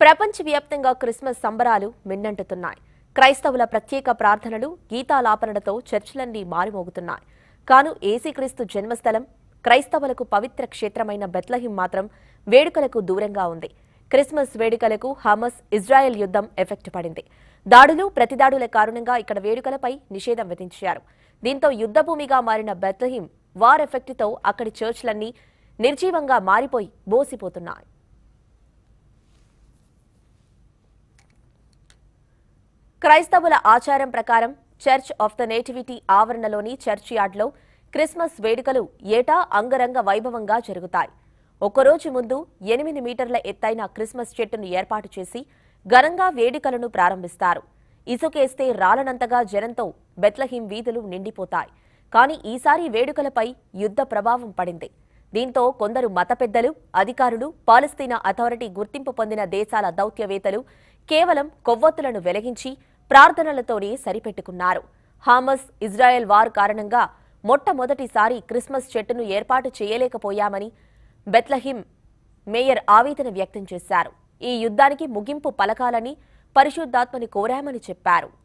ప్రపంచవ్యాప్తంగా క్రిస్మస్ సంబరాలు మిన్నంటుతున్నాయి క్రైస్తవుల ప్రత్యేక ప్రార్థనలు గీతాలాపనలతో చర్చిలన్నీ మారుమోగుతున్నాయి కాను ఏసుక్రీస్తు జన్మస్థలం క్రైస్తవులకు పవిత్ర క్షేత్రమైన బెత్లహిం మాత్రం వేడుకలకు దూరంగా ఉంది క్రిస్మస్ వేడుకలకు హమస్ ఇజ్రాయెల్ యుద్ధం ఎఫెక్ట్ పడింది దాడులు ప్రతిదాడుల కారణంగా ఇక్కడ వేడుకలపై నిషేధం విధించారు దీంతో యుద్ధభూమిగా మారిన బెత్లహిం వార్ ఎఫెక్ట్తో అక్కడి చర్చ్లన్నీ నిర్జీవంగా మారిపోయి బోసిపోతున్నాయి క్రైస్తవుల ఆచారం ప్రకారం చర్చ్ ఆఫ్ ద నేటివిటీ ఆవరణలోని చర్చ్ యార్డ్లో క్రిస్మస్ వేడుకలు ఏటా అంగరంగ వైభవంగా జరుగుతాయి ఒక్కరోజు ముందు ఎనిమిది మీటర్ల ఎత్తైన క్రిస్మస్ చెట్టును ఏర్పాటు చేసి ఘనంగా వేడుకలను ప్రారంభిస్తారు ఇసుకేస్తే రాలనంతగా జనంతో బెత్లహిం వీధులు నిండిపోతాయి కానీ ఈసారి వేడుకలపై యుద్ధ ప్రభావం పడింది దీంతో కొందరు మత పెద్దలు అధికారులు పాలస్తీనా అథారిటీ గుర్తింపు పొందిన దేశాల దౌత్యవేత్తలు కేవలం కొవ్వొత్తులను వెలిగించి ప్రార్థనలతోనే సరిపెట్టుకున్నారు హామస్ ఇజ్రాయెల్ వార్ కారణంగా మొట్టమొదటిసారి క్రిస్మస్ చెట్టును ఏర్పాటు చేయలేకపోయామని బెత్లహిం మేయర్ ఆవేదన వ్యక్తం చేశారు ఈ యుద్ధానికి ముగింపు పలకాలని పరిశుద్ధాత్మని కోరామని చెప్పారు